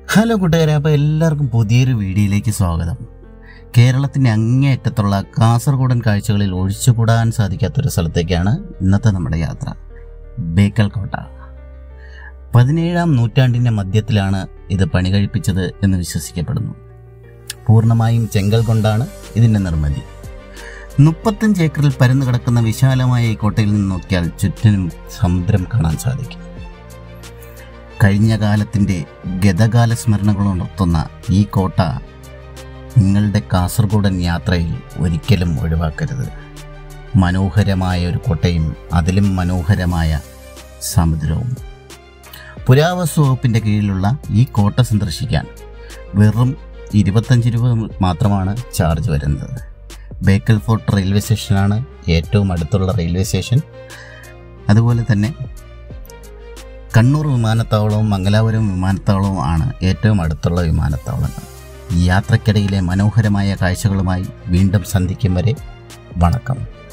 hello കൂട്ടുകാരെ അപ്പോൾ എല്ലാവർക്കും പുതിയൊരു വീഡിയോയിലേക്ക് സ്വാഗതം കേരളത്തിൻ്റെ അങ്ങേയറ്റത്തുള്ള കാസർഗോഡൻ കാഴ്ചകളിൽ ഒഴിച്ചുകൂടാൻ സാധിക്കാത്തൊരു സ്ഥലത്തേക്കാണ് ഇന്നത്തെ നമ്മുടെ യാത്ര ബേക്കൽ കോട്ട പതിനേഴാം നൂറ്റാണ്ടിൻ്റെ മധ്യത്തിലാണ് ഇത് പണി കഴിപ്പിച്ചത് എന്ന് വിശ്വസിക്കപ്പെടുന്നു പൂർണ്ണമായും ചെങ്കൽ കൊണ്ടാണ് ഇതിൻ്റെ നിർമ്മിതി മുപ്പത്തഞ്ച് ഏക്കറിൽ പരന്നു കിടക്കുന്ന വിശാലമായ ഈ കോട്ടയിൽ നിന്ന് നോക്കിയാൽ ചുറ്റിനും സമുദ്രം കാണാൻ സാധിക്കും കഴിഞ്ഞ കാലത്തിൻ്റെ ഗതകാല സ്മരണകൾ ഉണർത്തുന്ന ഈ കോട്ട നിങ്ങളുടെ കാസർഗോഡൻ യാത്രയിൽ ഒരിക്കലും ഒഴിവാക്കരുത് മനോഹരമായ ഒരു കോട്ടയും അതിലും മനോഹരമായ സമുദ്രവും പുരാവസ്തു വകുപ്പിൻ്റെ കീഴിലുള്ള ഈ കോട്ട സന്ദർശിക്കാൻ വെറും ഇരുപത്തഞ്ച് രൂപ മാത്രമാണ് ചാർജ് വരുന്നത് ബേക്കൽ ഫോർട്ട് റെയിൽവേ സ്റ്റേഷനാണ് ഏറ്റവും അടുത്തുള്ള റെയിൽവേ സ്റ്റേഷൻ അതുപോലെ തന്നെ കണ്ണൂർ വിമാനത്താവളവും മംഗലാപുരം വിമാനത്താവളവും ആണ് ഏറ്റവും അടുത്തുള്ള വിമാനത്താവളങ്ങൾ ഈ യാത്രക്കിടയിലെ മനോഹരമായ കാഴ്ചകളുമായി വീണ്ടും സന്ധിക്കും വരെ വണക്കം